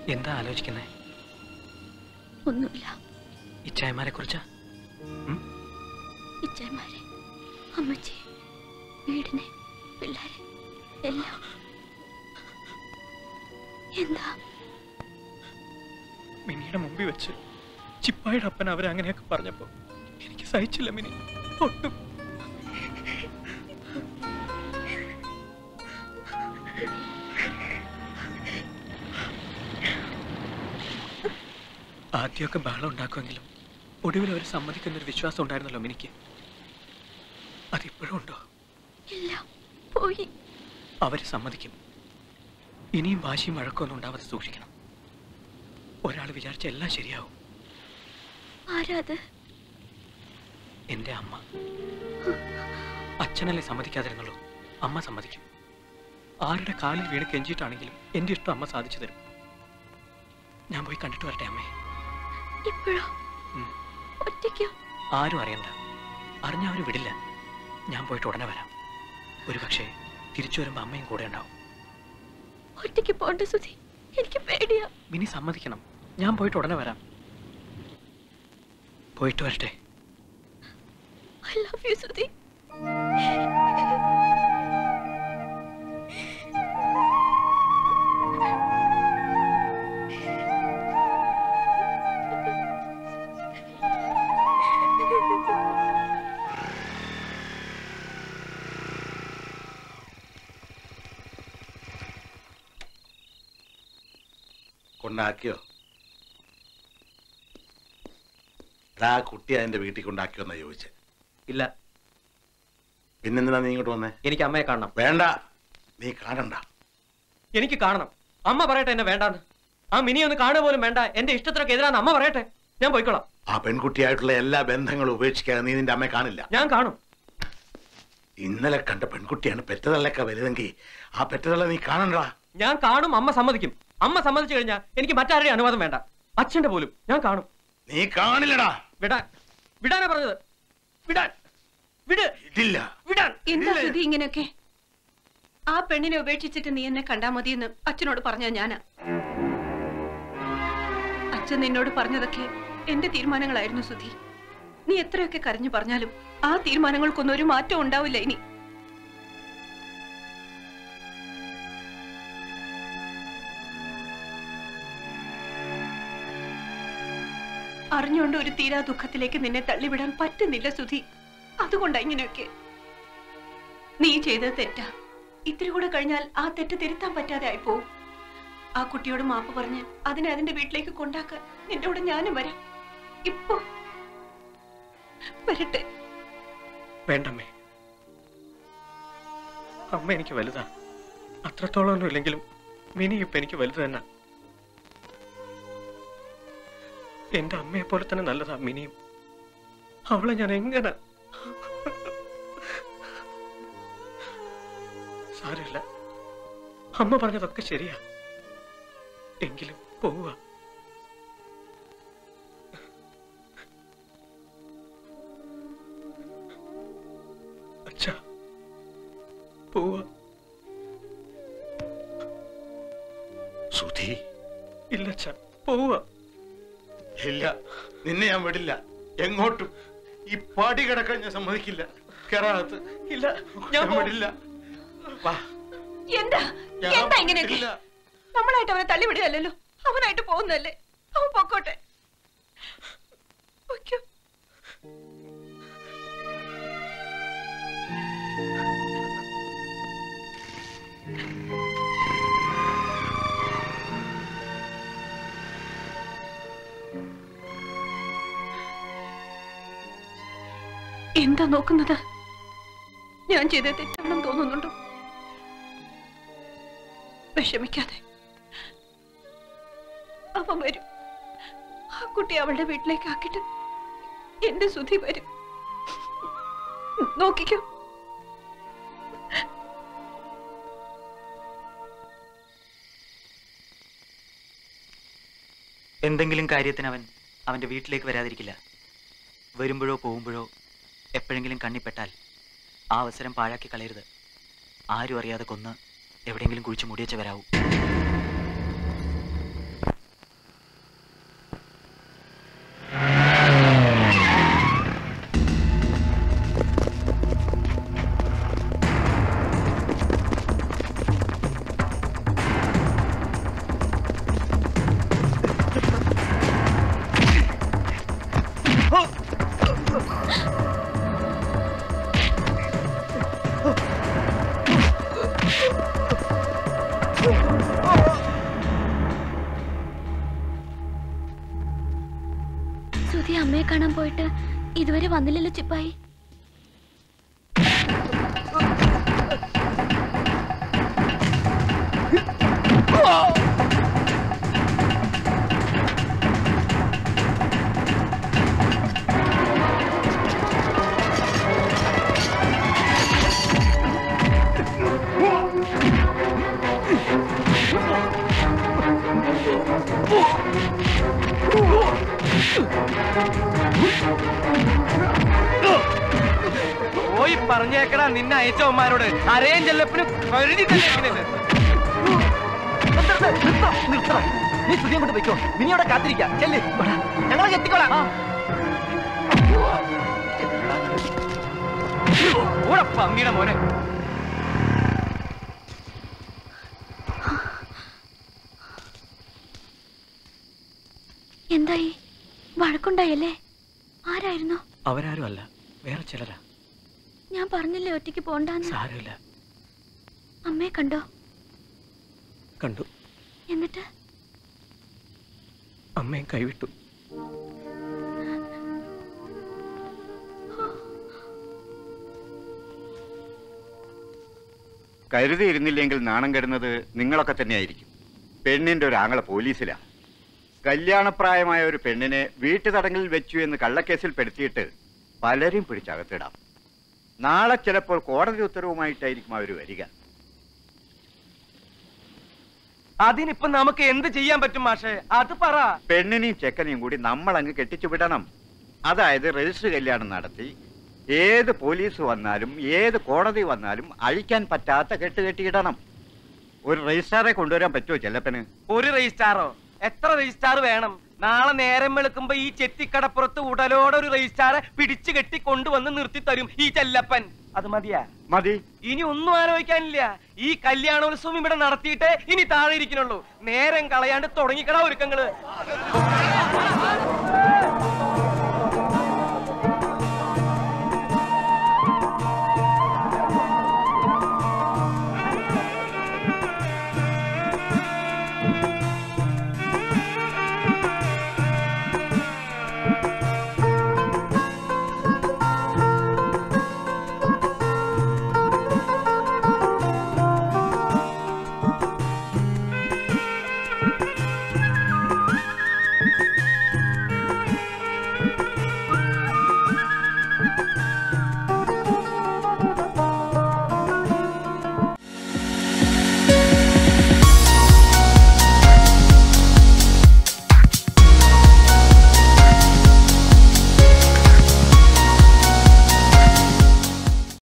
എന്താ ആലോചിക്കുന്നേ ഒന്നുമില്ല ഇച്ചായമാരെ കുറിച്ചാ ഇച്ചന്മാരെ അമ്മച്ചി വീടിനെ പിള്ളേരെ എല്ലാം എന്താ മിനിയുടെ മുമ്പിൽ വെച്ച് ചിപ്പായുടെ അപ്പൻ അവരെ അങ്ങനെയൊക്കെ പറഞ്ഞപ്പോ എനിക്ക് സഹിച്ചില്ല മിനി ഒട്ടും ആദ്യമൊക്കെ ബഹളം ഉണ്ടാക്കുമെങ്കിലും ഒടുവിൽ അവർ സമ്മതിക്കുന്നൊരു വിശ്വാസം ഉണ്ടായിരുന്നല്ലോ മിനിക്ക് അതിപ്പോഴും ഉണ്ടോ ഇല്ല പോയി അവര് സമ്മതിക്കും ഇനിയും വാശിയും വഴക്കൊന്നും ഉണ്ടാവാതെ സൂക്ഷിക്കണം ഒരാൾ വിചാരിച്ച എല്ലാം ശരിയാവും ആരാത് എന്റെ അമ്മ അച്ഛനല്ലേ സമ്മതിക്കാതിരുന്നുള്ളൂ അമ്മ സമ്മതിക്കും ആരുടെ കാലിൽ വീണ് കെഞ്ചിയിട്ടാണെങ്കിലും എന്റെ ഇഷ്ടം അമ്മ സാധിച്ചു തരും ഞാൻ പോയി കണ്ടിട്ട് വരട്ടെ അമ്മേ ഇപ്പോഴോ ഉം. ഒറ്റയ്ക്കോ ആരും അറിയണ്ട അറിഞ്ഞ അവര് വിടില്ല ഞാൻ പോയിട്ട് ഉടനെ വരാം ഒരു പക്ഷേ തിരിച്ചു വരുമ്പോ അമ്മയും കൂടെ ഉണ്ടാവും ഒറ്റയ്ക്ക് പോണ്ട സുധി എനിക്ക് പേടിയാ മിനി സമ്മതിക്കണം ഞാൻ പോയിട്ട് ഉടനെ വരാം പോയിട്ട് വരട്ടെ ഐ ലവ് യു സുധി കൊണ്ടാക്കിയോ എടാ ആ കുട്ടി അതിന്റെ വീട്ടിൽ കൊണ്ടാക്കിയോ എന്നാ ചോദിച്ചേ ഇല്ല പിന്നെന്തിനാ നീ ഇങ്ങോട്ട് വന്നേ എനിക്ക് അമ്മയെ കാണണം വേണ്ട നീ കാണണ്ട എനിക്ക് കാണണം അമ്മ പറയട്ടെ എന്നെ വേണ്ടാന്ന് ആ മിനി ഒന്ന് കാണുക പോലും വേണ്ട എന്റെ ഇഷ്ടത്തിനൊക്കെ എതിരാന്ന് അമ്മ പറയട്ടെ ഞാൻ പോയിക്കോളാം ആ പെൺകുട്ടിയായിട്ടുള്ള എല്ലാ ബന്ധങ്ങളും ഉപേക്ഷിക്കാതെ നീ നിന്റെ അമ്മയെ കാണില്ല ഞാൻ കാണും ഇന്നലെ കണ്ട പെൺകുട്ടിയാണ് പെറ്റതള്ളൊക്കെ വലുതെങ്കിൽ ആ പെറ്റതള്ള നീ കാണണ്ടാ ഞാൻ കാണും അമ്മ സമ്മതിക്കും അമ്മ സമ്മതിച്ചു കഴിഞ്ഞാൽ എനിക്ക് മറ്റാരുടെയും അനുവാദം വേണ്ട അച്ഛന്റെ പോലും ഞാൻ കാണും നീ കാണില്ലടാ വിടാൻ വിടാനാ പറഞ്ഞത് വിടാൻ വിട് ഇല്ല വിടാൻ എന്താ സുധി ഇങ്ങനെയൊക്കെ ആ പെണ്ണിനെ ഉപേക്ഷിച്ചിട്ട് നീ എന്നെ കണ്ടാ മതിയെന്ന് അച്ഛനോട് പറഞ്ഞ ഞാനാ അച്ഛൻ നിന്നോട് പറഞ്ഞതൊക്കെ എന്റെ തീരുമാനങ്ങളായിരുന്നു സുധി നീ എത്രയൊക്കെ കരഞ്ഞു പറഞ്ഞാലും ആ തീരുമാനങ്ങൾക്കൊന്നും ഒരു മാറ്റം ഉണ്ടാവില്ല ഇനി അറിഞ്ഞുകൊണ്ട് ഒരു തീരാ ദുഃഖത്തിലേക്ക് നിന്നെ തള്ളിവിടാൻ പറ്റുന്നില്ല സുധി അതുകൊണ്ടാ ഇങ്ങനെയൊക്കെ നീ ചെയ്തത് തെറ്റാ ഇത്തിരി കൂടെ കഴിഞ്ഞാൽ ആ തെറ്റ് തിരുത്താൻ പറ്റാതെ ആയിപ്പോവും ആ കുട്ടിയോട് മാപ്പ് പറഞ്ഞ് അതിനെ അതിന്റെ വീട്ടിലേക്ക് കൊണ്ടാക്കാൻ നിന്റെ കൂടെ ഞാനും വരാം ഇപ്പൊ വരട്ടെ വേണ്ടമ്മേ അമ്മ എനിക്ക് വലുതാ അത്രത്തോളം ഒന്നും ഇല്ലെങ്കിലും മിനി ഇപ്പൊ എനിക്ക് വലുത് തന്നെ എന്റെ അമ്മയെ പോലെ തന്നെ നല്ലതാ മിനിയും അവളെ ഞാൻ എങ്ങനെ സാരമില്ല അമ്മ പറഞ്ഞതൊക്കെ ശരിയാ എങ്കിലും പോവുക അച്ഛാ പോവുക സുധി ഇല്ല അച്ഛാ പോവുക ഇല്ല നിന്നെ ഞാൻ വിടില്ല എങ്ങോട്ടും ഈ പാടി കിടക്കാൻ ഞാൻ സമ്മതിക്കില്ല കേറാകത്ത് ഇല്ല ഞാൻ വിടില്ല വാ എന്താ ഞാൻ എന്താ ഇങ്ങനെയൊക്കെ ഇല്ല. നമ്മളായിട്ട് അവനെ തള്ളിവിടുകയല്ലോ അവനായിട്ട് പോകുന്നല്ലേ അവൻ പൊക്കോട്ടെ പൊയ്ക്കോ. എന്താ നോക്കുന്നത് ഞാൻ ചെയ്ത തെറ്റാണെന്ന് തോന്നുന്നുണ്ടോ വിഷമിക്കാതെ അവൻ വരും ആ കുട്ടി അവളുടെ വീട്ടിലേക്ക് ആക്കിയിട്ട് എന്റെ സുധി വരും നോക്കിക്കോ എന്തെങ്കിലും കാര്യത്തിന് അവൻ അവന്റെ വീട്ടിലേക്ക് വരാതിരിക്കില്ല വരുമ്പോഴോ പോകുമ്പോഴോ എപ്പോഴെങ്കിലും കണ്ണിപ്പെട്ടാൽ ആ അവസരം പാഴാക്കി കളയരുത് ആരും അറിയാതെ കൊന്ന് എവിടെയെങ്കിലും കുഴിച്ചു മുടിയച്ച വരാവൂ രാത്രി അമ്മയെ കാണാൻ പോയിട്ട് ഇതുവരെ വന്നില്ലല്ലോ ചിപ്പായി പോയി പറഞ്ഞേക്കടാ നിന്നെ അയച്ചവന്മാരോട് അരയും ചെല്ലപ്പിന് കരുതി തന്നെ ഇരിക്കണത്. നീ സ്തുതിയും കൊണ്ട് പോയിക്കോ മിനിയോടെ കാത്തിരിക്കാം ചെല്ല് ഞങ്ങൾ എത്തിക്കോളാം ഓടെ പന്നിയുടെ മോനെ എന്തായി വഴക്കുണ്ടായല്ലേ ആരായിരുന്നു അവരാരും അല്ല വേറെ ചിലരാ ഞാൻ പറഞ്ഞില്ലേ ഒറ്റയ്ക്ക് പോണ്ടാന്ന് സാരമില്ല അമ്മയെ കണ്ടോ കണ്ടു എന്നിട്ട് അമ്മയും കൈവിട്ടു കരുതിയിരുന്നില്ലെങ്കിൽ നാണം കെടുന്നത് നിങ്ങളൊക്കെ തന്നെയായിരിക്കും പെണ്ണിന്റെ ഒരു ആങ്ങളെ പോലീസിലാ കല്യാണപ്രായമായ ഒരു പെണ്ണിനെ വീട്ടുതടങ്കലിൽ വെച്ചു എന്ന് കള്ളക്കേസിൽ പെടുത്തിയിട്ട് പലരും പിടിച്ചകത്തിടാം നാളെ ചിലപ്പോൾ കോടതി ഉത്തരവുമായിട്ടായിരിക്കും അവർ വരിക അതിനിപ്പം നമുക്ക് എന്ത് ചെയ്യാൻ പറ്റും മാഷെ അത് പറ പെണ്ണിനെയും ചെക്കനെയും കൂടി നമ്മൾ അങ്ങ് കെട്ടിച്ചു വിടണം അതായത് രജിസ്റ്റർ കല്യാണം നടത്തി ഏത് പോലീസ് വന്നാലും ഏത് കോടതി വന്നാലും അഴിക്കാൻ പറ്റാത്ത കെട്ട് കെട്ടിയിടണം ഒരു രജിസ്ട്രാറെ കൊണ്ടുവരാൻ പറ്റുമോ ചെല്ലപ്പന് ഒരു രജിസ്റ്റാറോ എത്ര രജിസ്റ്റാർ വേണം നാളെ നേരം വെളുക്കുമ്പോ ഈ ചെത്തിക്കടപ്പുറത്ത് ഉടലോടെ ഒരു രജിസ്റ്റാറെ പിടിച്ചു കെട്ടി കൊണ്ടുവന്ന് നിർത്തി തരും ഈ ചെല്ലപ്പൻ അത് മതിയാ മതി ഇനി ഒന്നും ആലോചിക്കാനില്ല ഈ കല്യാണോത്സവം ഇവിടെ നടത്തിയിട്ടേ ഇനി താഴെ ഇരിക്കണുള്ളൂ നേരം കളയാണ്ട് തുടങ്ങിക്കട ഒരുക്കങ്ങള്